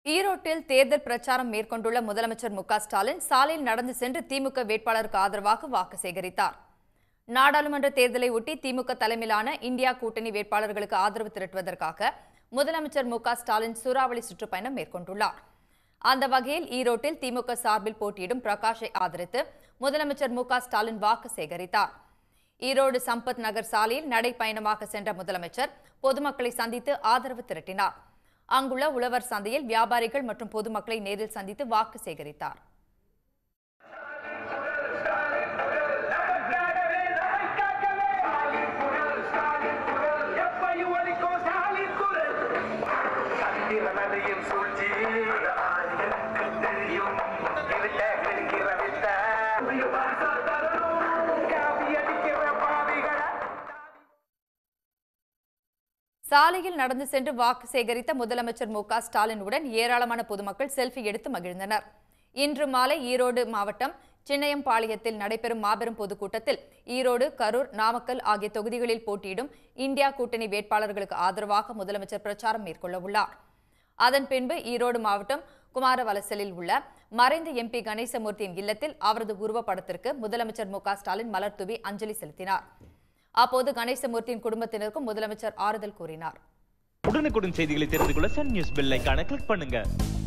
ஈரோட்டில் தேர்தல் பிரச்சாரம் மேற்கொண்டுள்ள முதலமைச்சர் மு க ஸ்டாலின் சாலையில் நடந்து சென்று திமுக வேட்பாளருக்கு ஆதரவாக வாக்கு சேகரித்தார் நாடாளுமன்ற தேர்தலை ஒட்டி திமுக தலைமையிலான இந்தியா கூட்டணி வேட்பாளர்களுக்கு ஆதரவு திரட்டுவதற்காக முதலமைச்சர் மு க ஸ்டாலின் சூறாவளி சுற்றுப்பயணம் மேற்கொண்டுள்ளார் அந்த வகையில் ஈரோட்டில் திமுக சார்பில் போட்டியிடும் பிரகாஷை ஆதரித்து முதலமைச்சர் மு க ஸ்டாலின் வாக்கு சேகரித்தார் ஈரோடு சம்பத் நகர் சாலையில் நடைப்பயணமாக சென்ற முதலமைச்சர் பொதுமக்களை சந்தித்து ஆதரவு திரட்டினார் அங்குள்ள உழவர் சந்தையில் வியாபாரிகள் மற்றும் பொதுமக்களை நேரில் சந்தித்து வாக்கு சேகரித்தார் சந்திரனதையும் சூழ்ச்சி எனக்கு தெரியும் இருட்ட கிடைக்கிற வித்த காவி அடிக்கிற பாவிகளை சாலையில் நடந்து சென்று வாக்கு சேகரித்த முதலமைச்சர் மு க ஸ்டாலினுடன் ஏராளமான பொதுமக்கள் செல்ஃபி எடுத்து மகிழ்ந்தனர் இன்று மாலை ஈரோடு மாவட்டம் சின்னையம்பாளையத்தில் நடைபெறும் மாபெரும் பொதுக்கூட்டத்தில் ஈரோடு கரூர் நாமக்கல் ஆகிய தொகுதிகளில் போட்டியிடும் இந்தியா கூட்டணி வேட்பாளர்களுக்கு ஆதரவாக முதலமைச்சர் பிரச்சாரம் மேற்கொள்ள உள்ளார் அதன் பின்பு ஈரோடு மாவட்டம் குமாரவலசலில் உள்ள மறைந்த எம்பி கணேசமூர்த்தியின் இல்லத்தில் அவரது உருவப்படத்திற்கு முதலமைச்சர் மு க ஸ்டாலின் மலர் தூவி அஞ்சலி செலுத்தினார் அப்போது கணேசமூர்த்தியின் குடும்பத்தினருக்கும் முதலமைச்சர் ஆறுதல் கூறினார் உடனுக்குடன் செய்திகளை தெரிந்து கொள்ள சன் நியூஸ் பெல் ஐகானை கிளிக் பண்ணுங்க